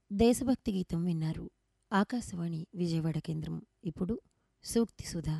దేశభక్తి గీతం విన్నారు ఆకాశవాణి విజయవాడ కేంద్రం ఇప్పుడు సూక్తి సుధా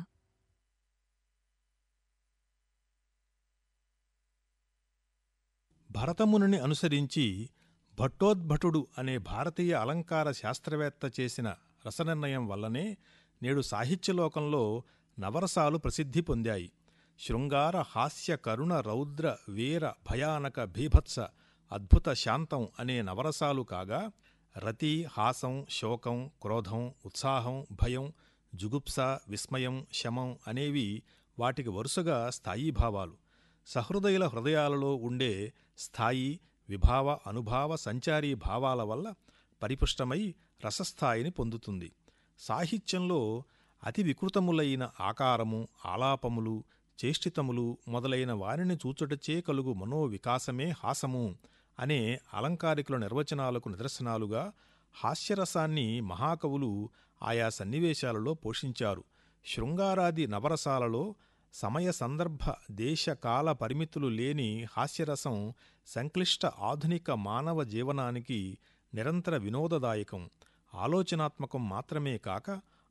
భరతమునిని అనుసరించి భట్టోద్భటుడు అనే భారతీయ అలంకార శాస్త్రవేత్త చేసిన రసనిర్ణయం వల్లనే నేడు సాహిత్యలోకంలో నవరసాలు ప్రసిద్ధి పొందాయి శృంగార హాస్య కరుణ రౌద్ర వీర భయానక భీభత్స అద్భుత శాంతం అనే నవరసాలు కాగా రతి హాసం శోకం క్రోధం ఉత్సాహం భయం జుగుప్స విస్మయం శమం అనేవి వాటికి వరుసగా స్థాయీభావాలు సహృదయుల హృదయాలలో ఉండే స్థాయి విభావ అనుభావ సంచారీ భావాల వల్ల పరిపుష్టమై రసస్థాయిని పొందుతుంది సాహిత్యంలో అతి వికృతములైన ఆకారము ఆలాపములు చేష్టితములు మొదలైన వారిని చూచుటచే కలుగు మనోవికాసమే హాసము అనే అలంకారికుల నిర్వచనాలకు నిదర్శనాలుగా హాస్యరసాన్ని మహాకవులు ఆయా సన్నివేశాలలో పోషించారు శృంగారాది నవరసాలలో సమయ సందర్భ దేశ కాల పరిమితులు లేని హాస్యరసం సంక్లిష్ట ఆధునిక మానవ జీవనానికి నిరంతర వినోదదాయకం ఆలోచనాత్మకం మాత్రమే కాక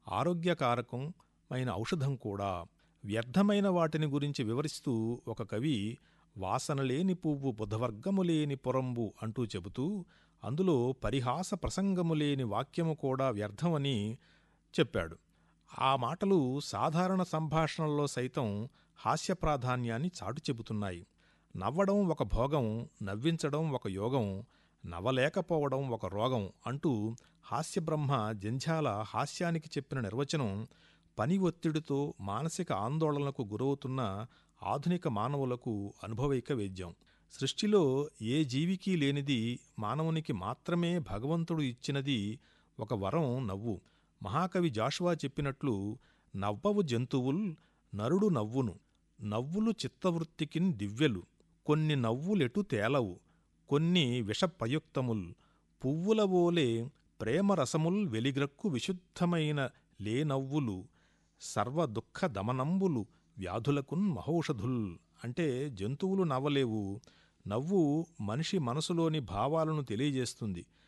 ఆరోగ్యకారకమైన ఔషధం కూడా వ్యర్థమైన వాటిని గురించి వివరిస్తూ ఒక కవి వాసనలేని పువ్వు బుధవర్గము లేని పొరంబు అంటూ చెబుతూ అందులో పరిహాస ప్రసంగము లేని వాక్యము కూడా వ్యర్థమని చెప్పాడు ఆ మాటలు సాధారణ సంభాషణల్లో సైతం హాస్య ప్రాధాన్యాన్ని చాటు చెబుతున్నాయి నవ్వడం ఒక భోగం నవ్వించడం ఒక యోగం నవ్వలేకపోవడం ఒక రోగం అంటూ హాస్యబ్రహ్మ జంఝాల హాస్యానికి చెప్పిన నిర్వచనం పని ఒత్తిడితో మానసిక ఆందోళనకు గురవుతున్న ఆధునిక మానవులకు అనుభవైక వేద్యం సృష్టిలో ఏ జీవికి లేనిది మానవునికి మాత్రమే భగవంతుడు ఇచ్చినది ఒక వరం నవ్వు మహాకవి జాషువా చెప్పినట్లు నవ్వవు జంతువుల్ నరుడు నవ్వును నవ్వులు చిత్తవృత్తికిన్ దివ్యలు కొన్ని నవ్వులెటు తేలవు కొన్ని విషప్రయుక్తముల్ పువ్వులవోలే ప్రేమరసముల్ వెలిగ్రక్కు విశుద్ధమైన లేనవ్వులు సర్వ దుఃఖ దమనంబులు వ్యాధులకున్ మహౌషధుల్ అంటే జంతువులు నవ్వలేవు నవ్వు మనిషి మనసులోని భావాలను తెలియజేస్తుంది